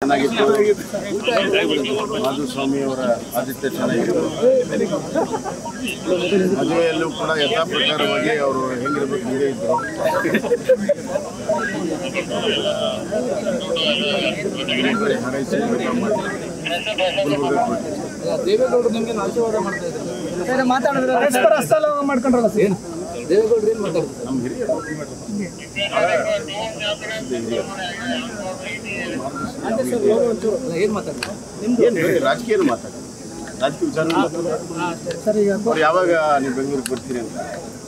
ಚೆನ್ನಾಗಿತ್ತು ಮಾಧುಸ್ವಾಮಿ ಅವರ ಆದಿತ್ಯ ಚೆನ್ನಾಗಿತ್ತು ಮದುವೆಯಲ್ಲೂ ಕೂಡ ಯಥಾ ಪ್ರಕಾರವಾಗಿ ಅವರು ಹೆಂಗಿರ್ಬೇಕು ಹೀಗೆ ಇದ್ರು ಇನ್ನೊಬ್ಬರೇ ಹಾರೈಸಿ ಊಟ ಮಾಡಿ ಗುಲ್ಬರ್ಗಕ್ಕೆ ಹೊರಟಿದ್ವಿ. ದೇವೇಗೌಡರು ನಿಮ್ಗೆ ಆಶೀರ್ವಾದ ಮಾಡ್ತಾ ಇದ್ದಾರೆ ಮಾತಾಡಿದ್ರೆ ಪರಸ್ಪರ ಹಸ್ತಲಾಗ ಮಾಡ್ಕೊಂಡ್ರಲ್ಲ ಸರ್ ದೇವೇಗೌಡರು ಏನ್ ಮಾತಾಡ್ತಾರೆ ನಮ್ಮ ಹಿರಿಯರು ಅಂದ್ರೆ ಸರ್ ಇವಾಗ ಒಂಚೂರು ಅಲ್ಲ, ಏನ್ ಮಾತಾಡ್ತಾರೆ ನಿಮ್ದು ಏನು ಹೇಳಿ ರಾಜಕೀಯ ಮಾತಾಡಿ ರಾಜಕೀಯ ವಿಚಾರ ಮಾತಾಡಿ ಸರ್ ಈಗ ಅವ್ರು ಯಾವಾಗ ನೀವು ಬೆಂಗಳೂರಿಗೆ ಬರ್ತೀರಿ ಅಂತ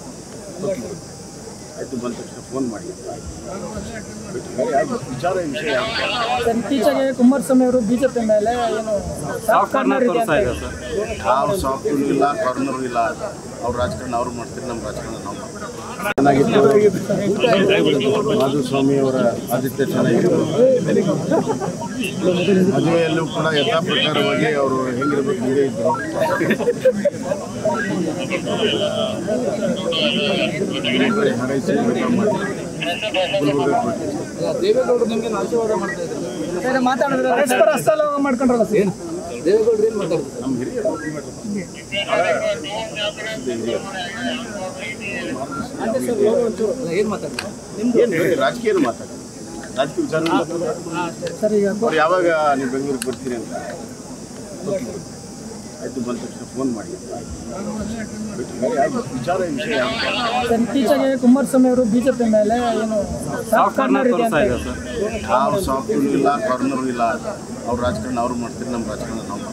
ಆಯ್ತು ಬಂದ ತಕ್ಷಣ ಫೋನ್ ಮಾಡಿ ಬಿಟ್ಟು ಬೇರೆ ಯಾವ್ದು ವಿಚಾರ ವಿಷಯ ಯಾವ್ದು? ಸರ್ ಇತ್ತೀಚೆಗೆ ಕುಮಾರಸ್ವಾಮಿ ಅವರು ಬಿಜೆಪಿ ಮೇಲೆ ಏನು ಸಾಫ್ಟ್ ಕಾರ್ನರ್ ಇದೆ ಅಂತ ಹೇಳಿ. ಯಾವ ಸಾಫ್ಟೂ ಇಲ್ಲ ಕಾರ್ನರು ಇಲ್ಲ ಅವ್ರ ರಾಜಕಾರಣ ಅವ್ರು ಮಾಡ್ತಾರೆ ನಮ್ಮ ರಾಜಕಾರಣ ನಾವು ಮಾಡ್ತೀವಿ. ಚೆನ್ನಾಗಿತ್ತು ಮಾಧುಸ್ವಾಮಿ ಅವರ ಆದಿತ್ಯ ಚೆನ್ನಾಗಿತ್ತು ಮದುವೆಯಲ್ಲೂ ಕೂಡ ಯಥಾ ಪ್ರಕಾರವಾಗಿ ಅವರು ಹೆಂಗಿರ್ಬೇಕು ಹೀಗೆ ಇದ್ರು ಇನ್ನೊಬ್ಬರೇ ಹಾರೈಸಿ ಊಟ ಮಾಡಿ ಗುಲ್ಬರ್ಗಕ್ಕೆ ಹೊರಟಿದ್ವಿ. ಅಲ್ಲ, ದೇವೇಗೌಡರು ನಿಮ್ಗೆ ಆಶೀರ್ವಾದ ಮಾಡ್ತಾ ಇದ್ದಾರೆ ಮಾತಾಡಿದ್ರೆ ಪರಸ್ಪರ ಹಸ್ತಲಾಗ ಮಾಡ್ಕೊಂಡ್ರಲ್ಲ ಸರ್ ದೇವೇಗೌಡರು ಏನ್ ಮಾತಾಡ್ತಾರೆ ನಮ್ಮ ಹಿರಿಯರು ಹಿರಿಯರು ಅಂದ್ರೆ ಸರ್ ಇವಾಗ ಒಂಚೂರು ಅಲ್ಲ, ಏನ್ ಮಾತಾಡ್ತಾರೆ ನಿಮ್ದು ಏನು ಹೇಳಿ ರಾಜಕೀಯ ಮಾತಾಡಿ ರಾಜಕೀಯ ವಿಚಾರ ಮಾತಾಡಿ ಸರ್ ಈಗ ಅವ್ರು ಯಾವಾಗ ನೀವು ಬೆಂಗಳೂರಿಗೆ ಬರ್ತೀರಿ ಅಂತ ಆಯ್ತು ಬಂದ ತಕ್ಷಣ ಫೋನ್ ಮಾಡಿ ಬಿಟ್ಟು ಬೇರೆ ಯಾವ್ದು ವಿಚಾರ ವಿಷಯ ಯಾವ್ದು? ಸರ್ ಇತ್ತೀಚೆಗೆ ಕುಮಾರಸ್ವಾಮಿ ಅವರು ಬಿಜೆಪಿ ಮೇಲೆ ಏನು ಸಾಫ್ಟ್ ಕಾರ್ನರ್ ಇದೆ ಅಂತ ಹೇಳಿ. ಯಾವ ಸಾಫ್ಟೂ ಇಲ್ಲ ಕಾರ್ನರು ಇಲ್ಲ ಅವ್ರ ರಾಜಕಾರಣ ಅವ್ರು ಮಾಡ್ತಾರೆ ನಮ್ಮ ರಾಜಕಾರಣ ನಾವು ಮಾಡ್ತೀವಿ.